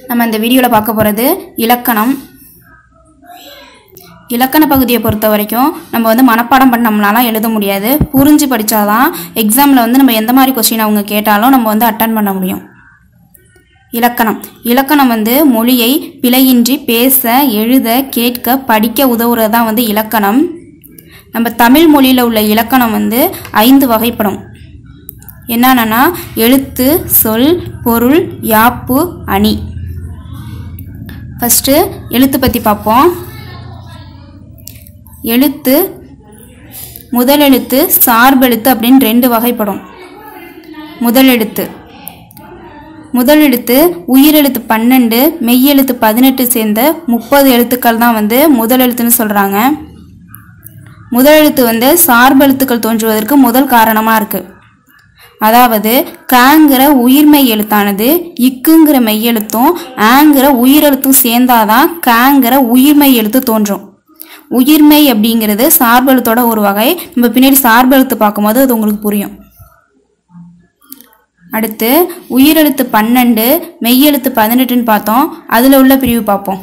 நம்ம இந்த வீடியோவில் பார்க்க போகிறது இலக்கணம் இலக்கண பகுதியை பொறுத்த வரைக்கும் நம்ம வந்து மனப்பாடம் பண்ணோம்னாலாம் எழுத முடியாது புரிஞ்சு படித்தாதான் எக்ஸாமில் வந்து நம்ம எந்த மாதிரி கொஸ்டின் அவங்க கேட்டாலும் நம்ம வந்து அட்டன் பண்ண முடியும் இலக்கணம் இலக்கணம் வந்து மொழியை பிழையின்றி பேச எழுத கேட்க படிக்க உதவுறது தான் வந்து இலக்கணம் நம்ம தமிழ் மொழியில் உள்ள இலக்கணம் வந்து ஐந்து வகைப்படும் என்னென்னா எழுத்து சொல் பொருள் யாப்பு அணி ஃபஸ்ட்டு எழுத்து பற்றி பார்ப்போம் எழுத்து முதல் எழுத்து சார்பெழுத்து அப்படின்னு ரெண்டு வகைப்படும் முதல் எழுத்து முதல் எழுத்து உயிரெழுத்து பன்னெண்டு மெய்யெழுத்து பதினெட்டு சேர்ந்த முப்பது எழுத்துக்கள் தான் வந்து முதல் எழுத்துன்னு சொல்கிறாங்க முதல் எழுத்து வந்து சார்பெழுத்துக்கள் தோன்றுவதற்கு முதல் காரணமாக இருக்குது அதாவது காங்கிற உயிர்மெய் எழுத்தானது இக்குங்கிற மெய்யெழுத்தும் ஆங்கிற உயிரெழுத்தும் சேர்ந்தாதான் காங்கிற உயிர்மெய் எழுத்து தோன்றும் உயிர்மெய் அப்படிங்கிறது சார்பெழுத்தோட ஒரு வகை நம்ம பின்னாடி சார்பெழுத்து பார்க்கும்போது அது உங்களுக்கு புரியும் அடுத்து உயிரெழுத்து பன்னெண்டு மெய்யெழுத்து பதினெட்டுன்னு பார்த்தோம் அதில் உள்ள பிரிவு பார்ப்போம்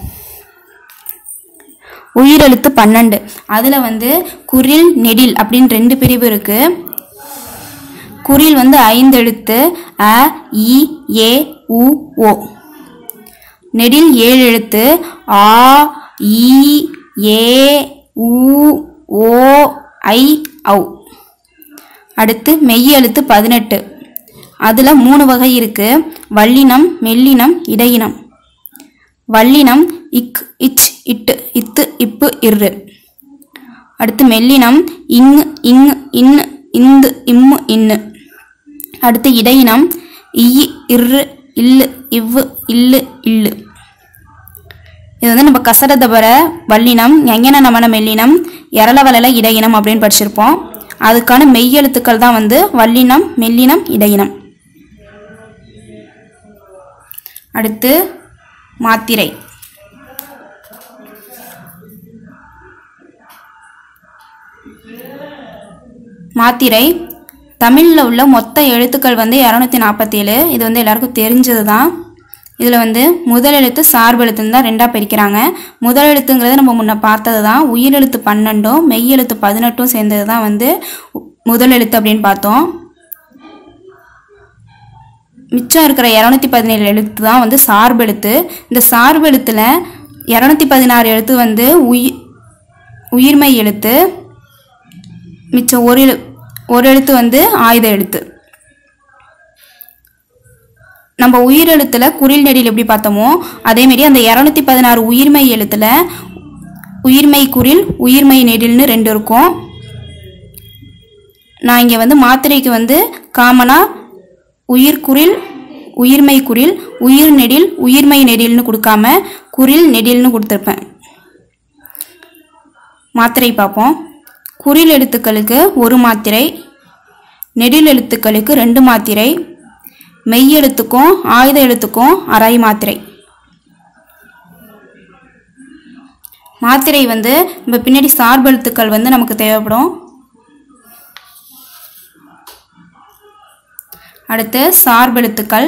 உயிரெழுத்து பன்னெண்டு அதில் வந்து குரில் நெடில் அப்படின்னு ரெண்டு பிரிவு இருக்குது குறில் வந்து ஐந்து எழுத்து அ இ ஏ உ ஓ நெடில் ஏழு எழுத்து ஆ இ ஏ உ ஓ ஐ ஔ அடுத்து மெய் எழுத்து பதினெட்டு அதில் மூணு வகை இருக்குது வல்லினம் மெல்லினம் இடையினம் வல்லினம் இக் இச் இட்டு இத்து இப்பு இரு அடுத்து மெல்லினம் இங் இங் இன் இந்து இம்மு இன்னு அடுத்து இடையினம் இய் இரு இல்லு இவ்வு இல்லு இல்லு இது வந்து நம்ம கசரதபர வல்லினம் எங்கன நமன மெல்லினம் எரளவலல இடையினம் அப்படின்னு படிச்சிருப்போம் அதுக்கான மெய்யெழுத்துக்கள் தான் வந்து வல்லினம் மெல்லினம் இடையினம் அடுத்து மாத்திரை மாத்திரை தமிழில் உள்ள மொத்த எழுத்துக்கள் வந்து இரநூத்தி நாற்பத்தேழு இது வந்து எல்லாருக்கும் தெரிஞ்சது தான் இதில் வந்து முதல் எழுத்து சார்பெழுத்துன்னு தான் ரெண்டாக பிரிக்கிறாங்க முதல் எழுத்துங்கிறது நம்ம முன்ன பார்த்தது தான் உயிரெழுத்து பன்னெண்டும் மெய்யெழுத்து பதினெட்டும் சேர்ந்தது தான் வந்து முதல் எழுத்து அப்படின்னு பார்த்தோம் மிச்சம் இருக்கிற இரநூத்தி பதினேழு எழுத்து தான் வந்து சார்பெழுத்து இந்த சார்பெழுத்தில் இரநூத்தி பதினாறு எழுத்து வந்து உயி உயிர்மை எழுத்து மிச்சம் ஒரு எழு ஒரு எழுத்து வந்து ஆயுத எழுத்து நம்ம உயிரெழுத்தில் குறில் நெடில் எப்படி பார்த்தோமோ அதேமாரி அந்த இரநூத்தி பதினாறு உயிர்மை எழுத்தில் உயிர்மை குறில் உயிர்மை நெடில்னு ரெண்டு இருக்கும் நான் இங்கே வந்து மாத்திரைக்கு வந்து காமனாக உயிர்குறில் உயிர்மை குறில் உயிர் நெடில் உயிர்மை நெடில்னு கொடுக்காம குறில் நெடில்னு கொடுத்துருப்பேன் மாத்திரை பார்ப்போம் குறில் எழுத்துக்களுக்கு ஒரு மாத்திரை நெடில் எழுத்துக்களுக்கு ரெண்டு மாத்திரை மெய் எழுத்துக்கும் ஆயுத எழுத்துக்கும் அரை மாத்திரை மாத்திரை வந்து நம்ம பின்னாடி சார்பெழுத்துக்கள் வந்து நமக்கு தேவைப்படும் அடுத்து சார்பெழுத்துக்கள்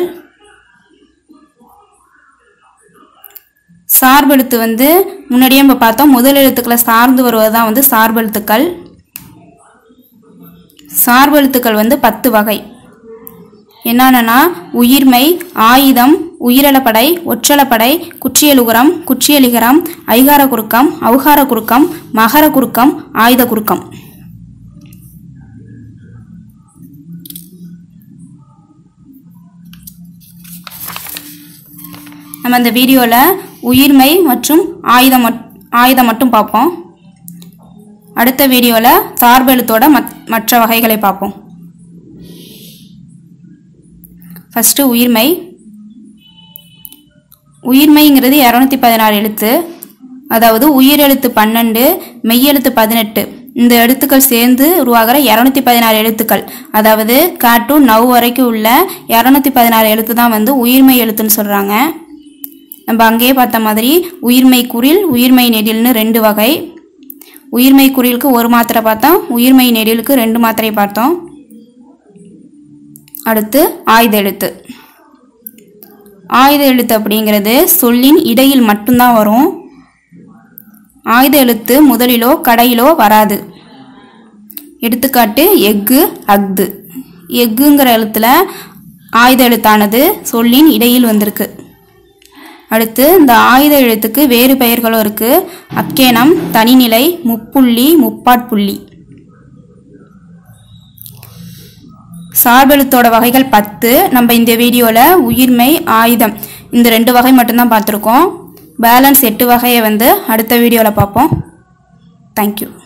சார்பெழுத்து வந்து முன்னாடியே நம்ம பார்த்தோம் முதல் எழுத்துக்களை சார்ந்து வருவது தான் வந்து சார்பெழுத்துக்கள் சார்பெழுத்துக்கள் வந்து பத்து வகை என்னென்னா உயிர்மை ஆயுதம் உயிரலப்படை ஒற்றலப்படை குற்றியலுகரம் குற்றியலிகரம் ஐகார குறுக்கம் அவுகார குறுக்கம் மகர குறுக்கம் ஆயுத குறுக்கம் நம்ம இந்த வீடியோவில் உயிர்மை மற்றும் ஆயுதம் மட் ஆயுதம் மட்டும் பார்ப்போம் அடுத்த வீடியோவில் சார்பெழுத்தோட மத் மற்ற வகைகளை பார்ப்போம் ஃபஸ்ட்டு உயிர்மை உயிர்மைங்கிறது இரநூத்தி பதினாறு எழுத்து அதாவது உயிரெழுத்து பன்னெண்டு மெய்யெழுத்து பதினெட்டு இந்த எழுத்துக்கள் சேர்ந்து உருவாகிற இரநூத்தி பதினாறு எழுத்துக்கள் அதாவது க டு நவ் வரைக்கும் உள்ள இரநூத்தி பதினாறு எழுத்து தான் வந்து உயிர்மை எழுத்துன்னு சொல்கிறாங்க நம்ம அங்கேயே பார்த்த மாதிரி உயிர்மை குறில் உயிர்மை நெடில்னு ரெண்டு வகை உயிர்மை குறிலுக்கு ஒரு மாத்திரை பார்த்தோம் உயிர்மை நெடிலுக்கு ரெண்டு மாத்திரை பார்த்தோம் அடுத்து ஆயுத எழுத்து ஆயுத எழுத்து அப்படிங்கிறது சொல்லின் இடையில் மட்டும்தான் வரும் ஆயுத எழுத்து முதலிலோ கடையிலோ வராது எடுத்துக்காட்டு எஃகு அஃது எஃகுங்கிற எழுத்துல ஆயுத எழுத்தானது சொல்லின் இடையில் வந்திருக்கு அடுத்து இந்த ஆயுத எழுத்துக்கு வேறு பெயர்களும் இருக்கு அக்கேனம் தனிநிலை முப்புள்ளி முப்பாட்புள்ளி சார்பெழுத்தோட வகைகள் பத்து நம்ம இந்த வீடியோவில் உயிர்மை ஆயுதம் இந்த ரெண்டு வகை மட்டும்தான் பார்த்துருக்கோம் பேலன்ஸ் எட்டு வகையை வந்து அடுத்த வீடியோவில் பார்ப்போம் தேங்க்யூ